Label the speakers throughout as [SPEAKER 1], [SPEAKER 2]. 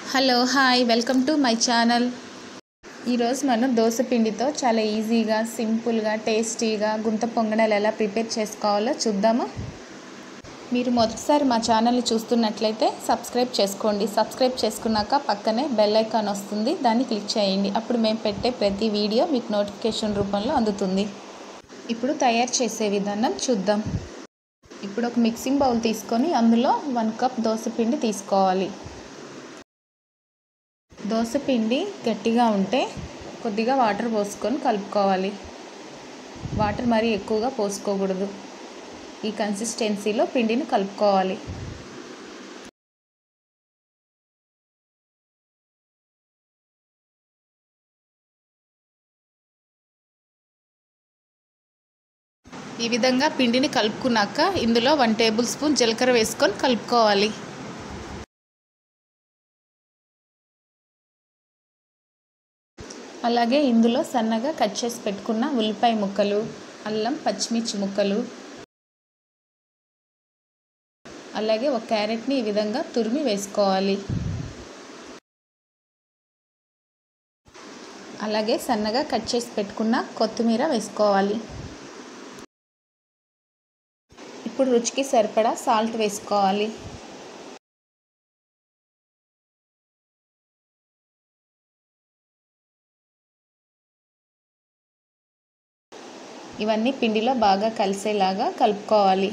[SPEAKER 1] hello hi welcome to my channel ఈరోజు మనం దోశ పిండితో చాలా ఈజీగా సింపుల్గా టేస్టీగా గుంత పొంగనాలు ఎలా ప్రిపేర్ చేసుకోవాలో చూద్దామా మీరు మొదటిసారి మా ఛానల్ని చూస్తున్నట్లయితే సబ్స్క్రైబ్ చేసుకోండి సబ్స్క్రైబ్ చేసుకున్నాక పక్కనే బెల్ ఐకాన్ వస్తుంది దాన్ని క్లిక్ చేయండి అప్పుడు మేము పెట్టే ప్రతి వీడియో మీకు నోటిఫికేషన్ రూపంలో అందుతుంది ఇప్పుడు తయారు చేసే విధానం చూద్దాం ఇప్పుడు ఒక మిక్సింగ్ బౌల్ తీసుకొని అందులో వన్ కప్ దోశ పిండి తీసుకోవాలి దోశ పిండి గట్టిగా ఉంటే కొద్దిగా వాటర్ పోసుకొని కలుపుకోవాలి వాటర్ మరీ ఎక్కువగా పోసుకోకూడదు ఈ కన్సిస్టెన్సీలో పిండిని కలుపుకోవాలి ఈ విధంగా పిండిని కలుపుకున్నాక ఇందులో వన్ టేబుల్ స్పూన్ జీలకర్ర వేసుకొని కలుపుకోవాలి అలాగే ఇందులో సన్నగా కట్ చేసి పెట్టుకున్న ఉల్లిపాయ ముక్కలు అల్లం పచ్చిమిర్చి ముక్కలు అలాగే ఒక క్యారెట్ని ఈ విధంగా తురిమి వేసుకోవాలి అలాగే సన్నగా కట్ చేసి పెట్టుకున్న కొత్తిమీర వేసుకోవాలి ఇప్పుడు రుచికి సరిపడా సాల్ట్ వేసుకోవాలి ఇవన్నీ పిండిలో బాగా కలిసేలాగా కలుపుకోవాలి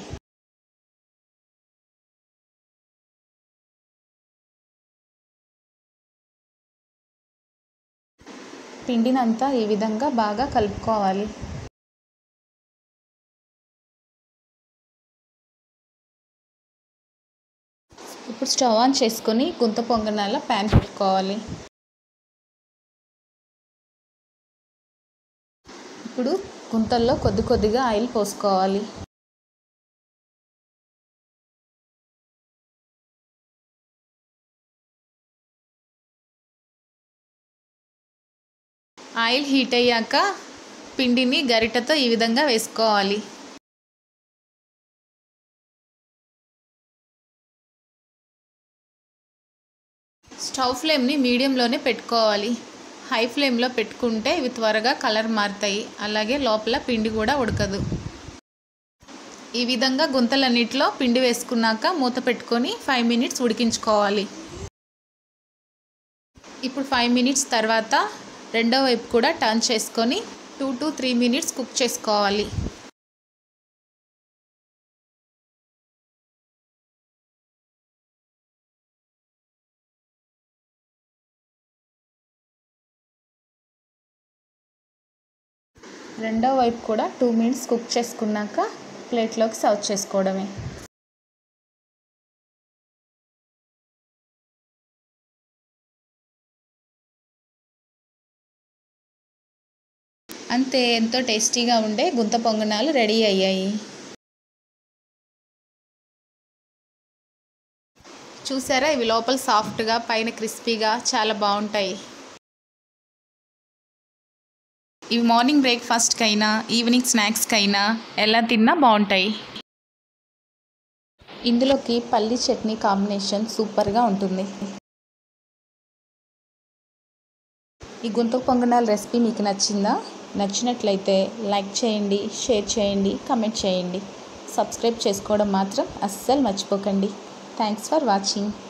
[SPEAKER 1] పిండినంతా ఈ విధంగా బాగా కలుపుకోవాలి ఇప్పుడు స్టవ్ ఆన్ చేసుకొని గుంత పొంగనాల ప్యాన్ పెట్టుకోవాలి ఇప్పుడు గుంతల్లో కొద్ది కొద్దిగా ఆయిల్ పోసుకోవాలి ఆయిల్ హీట్ అయ్యాక పిండిని గరిటతో ఈ విధంగా వేసుకోవాలి స్టవ్ ఫ్లేమ్ని మీడియంలోనే పెట్టుకోవాలి హై ఫ్లేమ్లో పెట్టుకుంటే ఇవి త్వరగా కలర్ మారుతాయి అలాగే లోపల పిండి కూడా ఉడకదు ఈ విధంగా గుంతలన్నిటిలో పిండి వేసుకున్నాక మూత పెట్టుకొని ఫైవ్ మినిట్స్ ఉడికించుకోవాలి ఇప్పుడు ఫైవ్ మినిట్స్ తర్వాత రెండో వైపు కూడా టర్న్ చేసుకొని two to three minutes cook చేసుకోవాలి రెండో వైపు కూడా టూ మినిట్స్ కుక్ చేసుకున్నాక ప్లేట్లోకి సర్వ్ చేసుకోవడమే అంతే ఎంతో టేస్టీగా ఉండే గుంత పొంగనాలు రెడీ అయ్యాయి చూసారా ఇవి లోపల సాఫ్ట్గా పైన క్రిస్పీగా చాలా బాగుంటాయి ఇవి మార్నింగ్ బ్రేక్ఫాస్ట్కైనా ఈవినింగ్ స్నాక్స్కైనా ఎలా తిన్నా బాగుంటాయి ఇందులోకి పల్లి చట్నీ కాంబినేషన్ సూపర్గా ఉంటుంది ఈ గుంత పొంగనాల రెసిపీ మీకు నచ్చిందా నచ్చినట్లయితే లైక్ చేయండి షేర్ చేయండి కమెంట్ చేయండి సబ్స్క్రైబ్ చేసుకోవడం మాత్రం అస్సలు మర్చిపోకండి థ్యాంక్స్ ఫర్ వాచింగ్